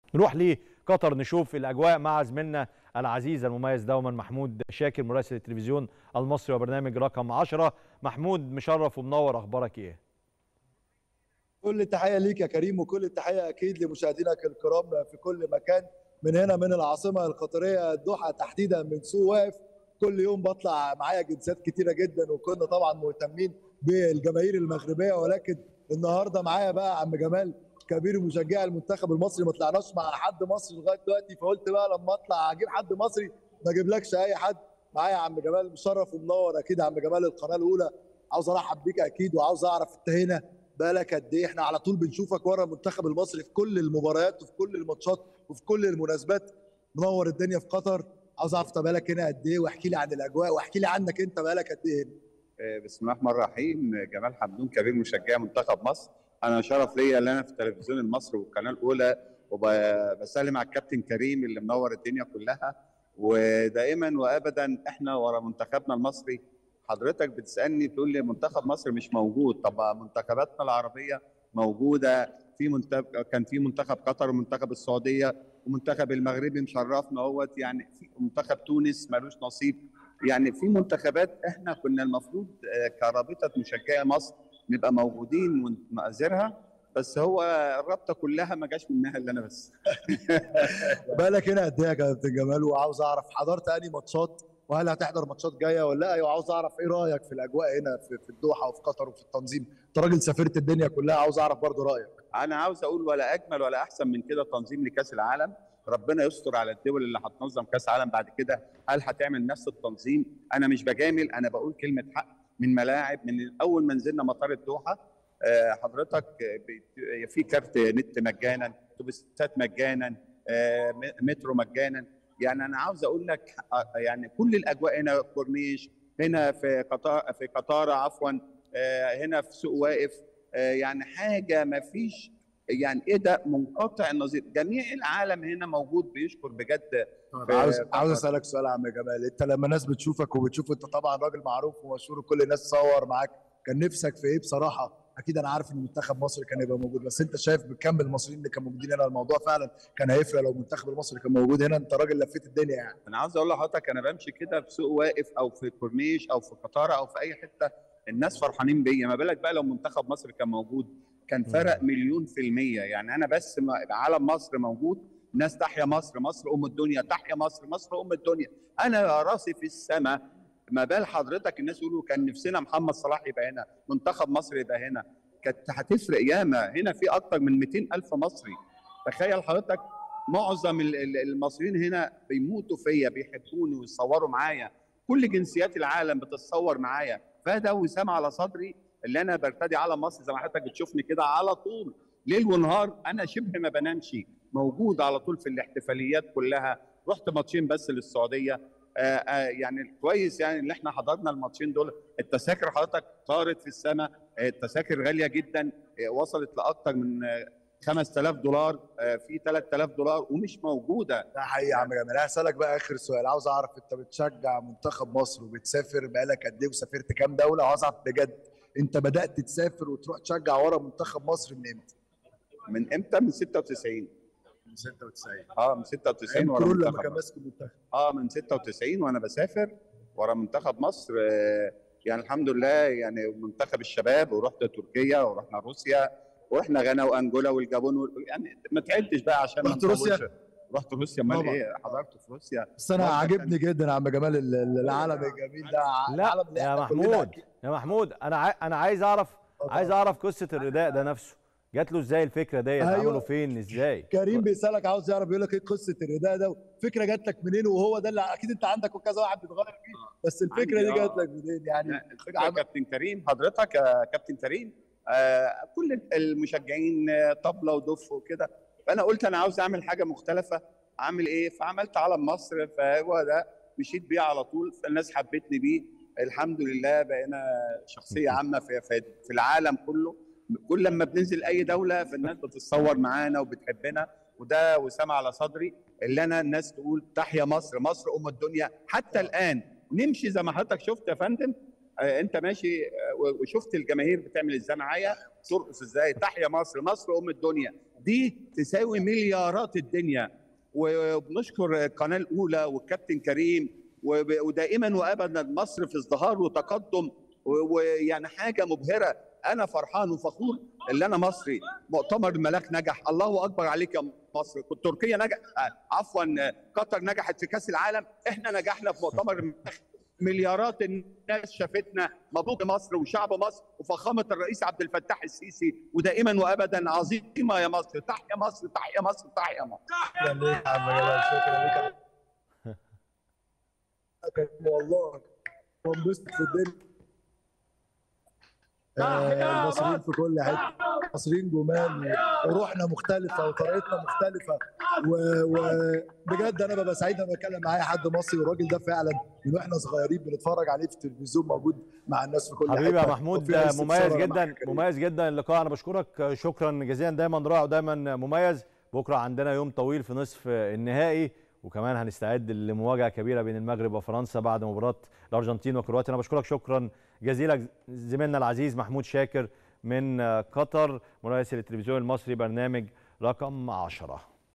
نروح لقطر نشوف الاجواء مع زميلنا العزيز المميز دوما محمود شاكر مراسل التلفزيون المصري وبرنامج رقم 10 محمود مشرف ومنور اخبارك ايه كل التحيه ليك يا كريم وكل التحيه اكيد لمشاهدينك الكرام في كل مكان من هنا من العاصمه القطريه الدوحه تحديدا من سوق واقف كل يوم بطلع معايا جنسيات كتيره جدا وكنا طبعا مهتمين بالجماهير المغربيه ولكن النهارده معايا بقى عم جمال كبير مشجع المنتخب المصري ما طلعناش مع حد مصري لغايه دلوقتي فقلت بقى لما اطلع اجيب حد مصري ما اجيبلكش اي حد معايا عم جمال مشرف ومنور اكيد عم جمال القناه الاولى عاوز ارحب بيك اكيد وعاوز اعرف انت هنا بقالك قد ايه احنا على طول بنشوفك ورا المنتخب المصري في كل المباريات وفي كل الماتشات وفي كل المناسبات منور الدنيا في قطر عاوز اعرف انت بقالك هنا قد ايه واحكي لي عن الاجواء واحكي لي عنك انت بقالك قد ايه هنا بسم الله الرحمن الرحيم جمال حمدون كبير مشجع منتخب مصر انا شرف ليا ان انا في التلفزيون المصري والقناه الاولى وبسلم على الكابتن كريم اللي منور الدنيا كلها ودائما وابدا احنا ورا منتخبنا المصري حضرتك بتسالني تقول لي منتخب مصر مش موجود طب منتخباتنا العربيه موجوده في منتخب كان في منتخب قطر ومنتخب السعوديه ومنتخب المغربي مشرفنا اهوت يعني في منتخب تونس ملوش نصيب يعني في منتخبات احنا كنا المفروض كرابطه مشجعي مصر نبقى موجودين ونأزرها بس هو الرابطه كلها ما جاش منها الا انا بس بالك هنا قد ايه يا كابتن جمال وعاوز اعرف حضرت انهي ماتشات وهل هتحضر ماتشات جايه ولا لا وعاوز اعرف ايه رايك في الاجواء هنا في, في الدوحه وفي قطر وفي التنظيم انت راجل سافرت الدنيا كلها عاوز اعرف برضو رايك انا عاوز اقول ولا اجمل ولا احسن من كده تنظيم لكاس العالم ربنا يستر على الدول اللي هتنظم كاس عالم بعد كده هل هتعمل نفس التنظيم انا مش بجامل انا بقول كلمه حق من ملاعب من اول ما نزلنا مطار الدوحه حضرتك في كارت نت مجانا اتوبيسات مجانا مترو مجانا يعني انا عاوز اقول لك يعني كل الاجواء هنا كورنيش هنا في قطار في قطاره عفوا هنا في سوق واقف يعني حاجه ما فيش يعني ايه ده منقطع النظير جميع العالم هنا موجود بيشكر بجد عاوز عاوز اسالك سؤال يا عم جمال انت لما الناس بتشوفك وبتشوف انت طبعا راجل معروف ومشهور وكل الناس تصور معاك كان نفسك في ايه بصراحه اكيد انا عارف ان منتخب مصر كان هيبقى موجود بس انت شايف بكم المصريين اللي كانوا موجودين هنا الموضوع فعلا كان هيفرق لو المنتخب المصري كان موجود هنا انت راجل لفيت الدنيا يعني انا عاوز اقول لحضرتك انا بمشي كده في سوق واقف او في كورنيش او في قطاره او في اي حته الناس فرحانين بيا ما بالك بقى لو منتخب مصر كان موجود كان فرق مليون في المية يعني أنا بس علم مصر موجود ناس تحيا مصر مصر أم الدنيا تحيا مصر مصر أم الدنيا أنا راسي في السماء ما بال حضرتك الناس يقولوا كان نفسنا محمد صلاح يبقى هنا منتخب مصر يبقى هنا كانت هتفرق ياما هنا في أكتر من 200 ألف مصري تخيل حضرتك معظم المصريين هنا بيموتوا فيا بيحبوني ويصوروا معايا كل جنسيات العالم بتتصور معايا فده وسام على صدري اللي انا برتدي علم مصر زي ما حضرتك بتشوفني كده على طول ليل ونهار انا شبه ما بنامش موجود على طول في الاحتفاليات كلها رحت ماتشين بس للسعوديه آآ آآ يعني كويس يعني اللي احنا حضرنا الماتشين دول التذاكر حضرتك طارت في السماء التذاكر غاليه جدا وصلت لاكثر من 5000 دولار في 3000 دولار ومش موجوده ده حقيقي يا عم جمال هسالك بقى اخر سؤال عاوز اعرف انت بتشجع منتخب مصر وبتسافر بقالك قد ايه وسافرت كام دوله عاوز اعرف بجد انت بدات تسافر وتروح تشجع ورا منتخب مصر من امتى؟ من امتى؟ من 96 من 96 اه من 96 ورا كرول لما كان ماسك المنتخب اه من 96 وانا بسافر ورا منتخب مصر آه يعني الحمد لله يعني منتخب الشباب ورحت تركيا ورحنا روسيا ورحنا غانا وانجولا والجابون يعني ما تعدش بقى عشان رحت روسيا رحت روسيا امال ايه حضرت في روسيا بس انا عاجبني جدا يا عم جمال العالم الجميل ده لا يا محمود يا محمود انا عاي... انا عايز اعرف عايز اعرف قصه الرداء ده نفسه جات له ازاي الفكره ديت أيوة. عمله فين ازاي كريم بيسالك عاوز يعرف بيقول لك ايه قصه الرداء ده فكره جات لك منين وهو ده اللي اكيد انت عندك وكذا واحد بيتغير فيه بس الفكره دي جات لك منين يعني الفكره عم... كابتن كريم حضرتك يا كابتن كريم آه كل المشجعين طبله ودف وكده فانا قلت انا عاوز اعمل حاجه مختلفه اعمل ايه فعملت علم مصر فهو ده مشيت بيه على طول فالناس حبتني بيه الحمد لله بقينا شخصيه عامه في في العالم كله كل لما بننزل اي دوله فالناس بتتصور معانا وبتحبنا وده وسام على صدري اللي انا الناس تقول تحيا مصر مصر ام الدنيا حتى الان نمشي زي ما حضرتك شفت يا فندم آه انت ماشي آه وشفت الجماهير بتعمل ازاي معايا ترقص ازاي تحيا مصر مصر ام الدنيا دي تساوي مليارات الدنيا وبنشكر القناه الاولى والكابتن كريم وب- ودائما وابدا مصر في ازدهار وتقدم و- ويعني حاجه مبهره انا فرحان وفخور اللي انا مصري مؤتمر الملاك نجح الله اكبر عليك يا مصر كنت تركيا نجح آه، عفوا آه، قطر نجحت في كاس العالم احنا نجحنا في مؤتمر الملاك مليارات الناس شافتنا مبروك مصر وشعب مصر وفخامه الرئيس عبد الفتاح السيسي ودائما وابدا عظيمه يا مصر تحيا مصر تحيا مصر تحيا مصر شكرا ليك يا عم جلال شكرا ليك يا عم كريم والله وانبسط في الدنيا آه، المصريين في كل حته مصريين جمال وروحنا مختلفه وطريقتنا مختلفه و- وبجد انا ببقى سعيد لما بتكلم مع اي حد مصري والراجل ده فعلا من واحنا صغيرين بنتفرج عليه في التلفزيون موجود مع الناس في كل حته حبيبي يا محمود وفيها استفسار مميز أنا جدا معاك يا كريم. مميز جدا اللقاء انا بشكرك شكرا جزيلا دايما رائع ودايما مميز بكره عندنا يوم طويل في نصف النهائي وكمان هنستعد لمواجهه كبيره بين المغرب وفرنسا بعد مباراه الارجنتين وكرواتيا انا بشكرك شكرا جزيلا زميلنا العزيز محمود شاكر من قطر مراسل التلفزيون المصري برنامج رقم 10